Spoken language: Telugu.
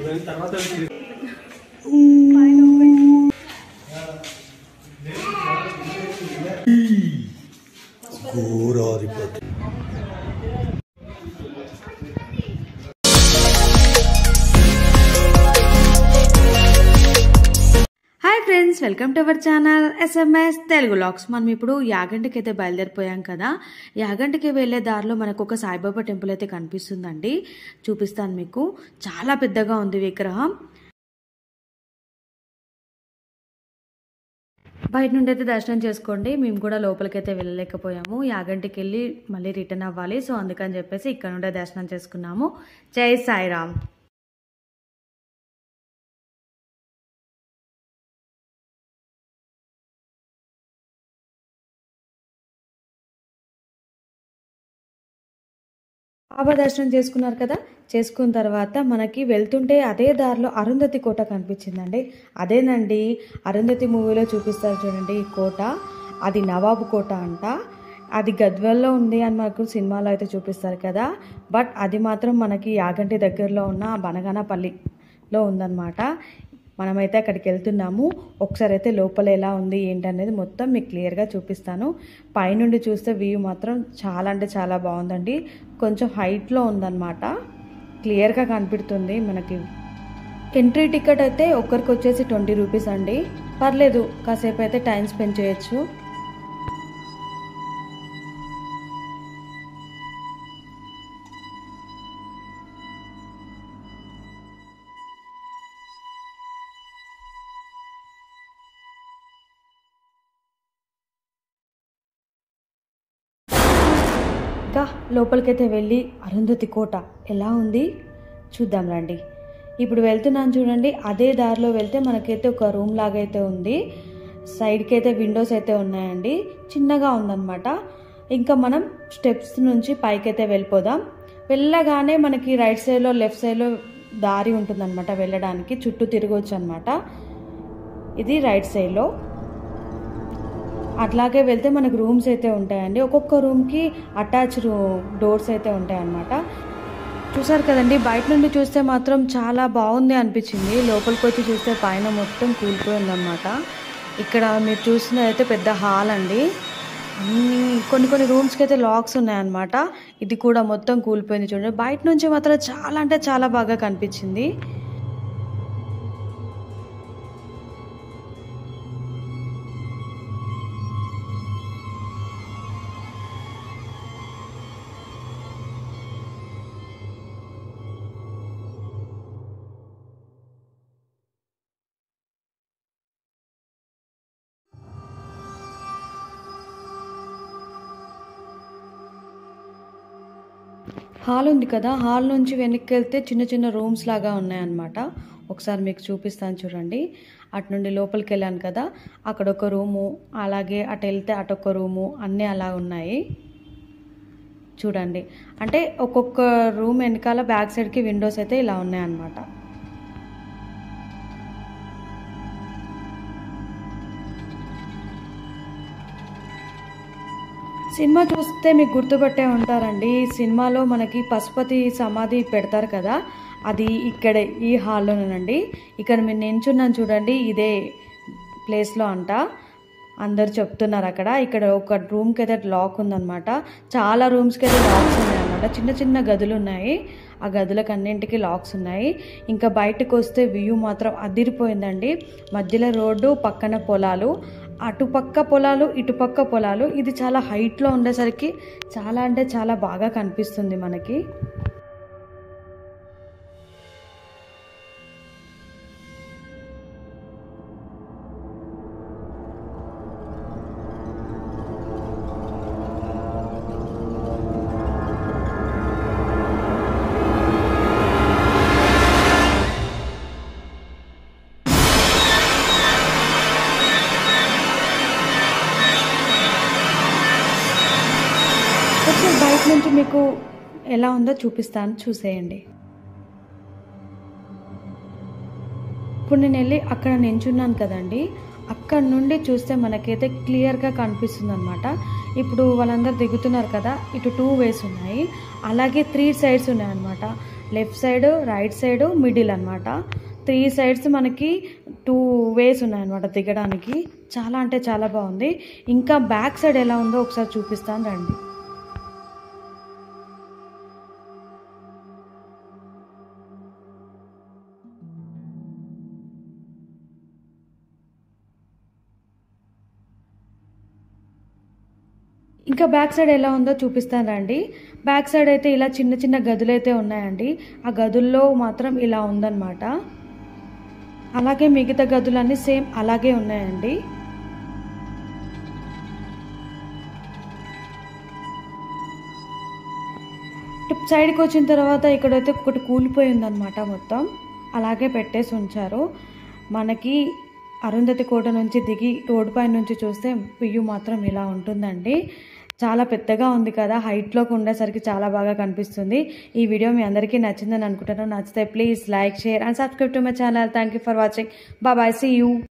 అయిపోయిన తర్వాత ఘోరాధిపతి hi friends welcome to our channel SMS Telugu లాక్స్ మనం ఇప్పుడు యాగంటికి అయితే బయలుదేరిపోయాం కదా యాగంటికి వెళ్ళే దారిలో మనకు ఒక సాయిబాబా టెంపుల్ అయితే కనిపిస్తుందండి చూపిస్తాను మీకు చాలా పెద్దగా ఉంది విగ్రహం బయట నుండి అయితే దర్శనం చేసుకోండి మేము కూడా లోపలికైతే వెళ్ళలేకపోయాము యాగంటికి వెళ్ళి మళ్ళీ రిటర్న్ అవ్వాలి సో అందుకని చెప్పేసి ఇక్కడ నుండే దర్శనం చేసుకున్నాము జై సాయిరామ్ బాబా దర్శనం చేసుకున్నారు కదా చేసుకున్న తర్వాత మనకి వెళ్తుంటే అదే దారిలో అరుంధతి కోట కనిపించిందండి అదేనండి అరుంధతి మూవీలో చూపిస్తారు చూడండి ఈ కోట అది నవాబు కోట అంట అది గద్వాల్లో ఉంది అని మనకు సినిమాలో అయితే చూపిస్తారు కదా బట్ అది మాత్రం మనకి యాగంటి దగ్గరలో ఉన్న బనగానపల్లిలో ఉందన్నమాట మనమైతే అక్కడికి వెళ్తున్నాము ఒకసారి అయితే లోపల ఎలా ఉంది ఏంటనేది మొత్తం మీకు క్లియర్గా చూపిస్తాను పైనుండి చూస్తే వ్యూ మాత్రం చాలా అంటే చాలా బాగుందండి కొంచెం హైట్లో ఉందన్నమాట క్లియర్గా కనిపిస్తుంది మనకి ఎంట్రీ టికెట్ అయితే ఒక్కరికి వచ్చేసి ట్వంటీ రూపీస్ అండి పర్లేదు కాసేపు అయితే టైం స్పెండ్ చేయొచ్చు ఇంకా లోపలికైతే వెళ్ళి అరుంధతి కోట ఎలా ఉంది చూద్దాం రండి ఇప్పుడు వెళ్తున్నాను చూడండి అదే దారిలో వెళ్తే మనకైతే ఒక రూమ్ లాగా అయితే ఉంది సైడ్కి అయితే విండోస్ అయితే ఉన్నాయండి చిన్నగా ఉందన్నమాట ఇంకా మనం స్టెప్స్ నుంచి పైకైతే వెళ్ళిపోదాం వెళ్ళగానే మనకి రైట్ సైడ్లో లెఫ్ట్ సైడ్లో దారి ఉంటుందన్నమాట వెళ్ళడానికి చుట్టూ తిరగవచ్చు అనమాట ఇది రైట్ సైడ్లో అట్లాగే వెళ్తే మనకు రూమ్స్ అయితే ఉంటాయండి ఒక్కొక్క రూమ్కి అటాచ్ డోర్స్ అయితే ఉంటాయి అన్నమాట చూసారు కదండి బయట నుండి చూస్తే మాత్రం చాలా బాగుంది అనిపించింది లోపలికి వచ్చి చూస్తే పైన మొత్తం కూలిపోయిందన్నమాట ఇక్కడ మీరు చూస్తున్నది అయితే పెద్ద హాల్ అండి అన్ని కొన్ని కొన్ని రూమ్స్కి అయితే లాక్స్ ఉన్నాయన్నమాట ఇది కూడా మొత్తం కూలిపోయింది చూడండి బయట నుంచి మాత్రం చాలా అంటే చాలా బాగా కనిపించింది హాల్ ఉంది కదా హాల్ నుంచి వెనక్కి వెళ్తే చిన్న చిన్న రూమ్స్ లాగా ఉన్నాయన్నమాట ఒకసారి మీకు చూపిస్తాను చూడండి అటు నుండి లోపలికి వెళ్ళాను కదా అక్కడ ఒక రూము అలాగే అటు వెళ్తే అటొక రూము అన్నీ అలా ఉన్నాయి చూడండి అంటే ఒక్కొక్క రూమ్ వెనకాల బ్యాక్ సైడ్కి విండోస్ అయితే ఇలా ఉన్నాయన్నమాట సినిమా చూస్తే మీకు గుర్తుపట్టే ఉంటారండి ఈ సినిమాలో మనకి పశుపతి సమాధి పెడతారు కదా అది ఇక్కడ ఈ హాల్లోనేనండి ఇక్కడ మీరు నించున్నాను చూడండి ఇదే ప్లేస్లో అంట అందరు చెప్తున్నారు అక్కడ ఇక్కడ ఒక రూమ్కి అయితే లాక్ ఉందన్నమాట చాలా రూమ్స్కి అయితే లాక్స్ ఉన్నాయన్నమాట చిన్న చిన్న గదులు ఉన్నాయి ఆ గదులకు అన్నింటికి లాక్స్ ఉన్నాయి ఇంకా బయటకు వస్తే వ్యూ మాత్రం అదిరిపోయిందండి మధ్యలో రోడ్డు పక్కన పొలాలు అటుపక్క పొలాలు ఇటుపక్క పొలాలు ఇది చాలా హైట్లో ఉండేసరికి చాలా అంటే చాలా బాగా కనిపిస్తుంది మనకి ఒకసారి బయట నుంచి మీకు ఎలా ఉందో చూపిస్తాను చూసేయండి ఇప్పుడు నేను వెళ్ళి అక్కడ నించున్నాను కదండి అక్కడ నుండి చూస్తే మనకైతే క్లియర్గా కనిపిస్తుంది అనమాట ఇప్పుడు వాళ్ళందరూ దిగుతున్నారు కదా ఇటు టూ వేస్ ఉన్నాయి అలాగే త్రీ సైడ్స్ ఉన్నాయి అనమాట left side right side middle అనమాట త్రీ సైడ్స్ మనకి టూ వేస్ ఉన్నాయన్నమాట దిగడానికి చాలా అంటే చాలా బాగుంది ఇంకా బ్యాక్ సైడ్ ఎలా ఉందో ఒకసారి చూపిస్తాను రండి ఇంకా బ్యాక్ సైడ్ ఎలా ఉందో చూపిస్తాను రండి బ్యాక్ సైడ్ అయితే ఇలా చిన్న చిన్న గదులు అయితే ఉన్నాయండి ఆ గదుల్లో మాత్రం ఇలా ఉందన్నమాట అలాగే మిగతా గదులన్నీ సేమ్ అలాగే ఉన్నాయండి టిప్ సైడ్కి వచ్చిన తర్వాత ఇక్కడైతే ఒకటి కూలిపోయిందనమాట మొత్తం అలాగే పెట్టేసి ఉంచారు మనకి అరుంధతి కోట నుంచి దిగి రోడ్డు పైన నుంచి చూస్తే వ్యూ మాత్రం ఇలా ఉంటుందండి చాలా పెద్దగా ఉంది కదా హైట్లోకి ఉండేసరికి చాలా బాగా కనిపిస్తుంది ఈ వీడియో మీ అందరికీ నచ్చిందని అనుకుంటాను నచ్చితే please like share and subscribe to my channel thank you for watching bye see you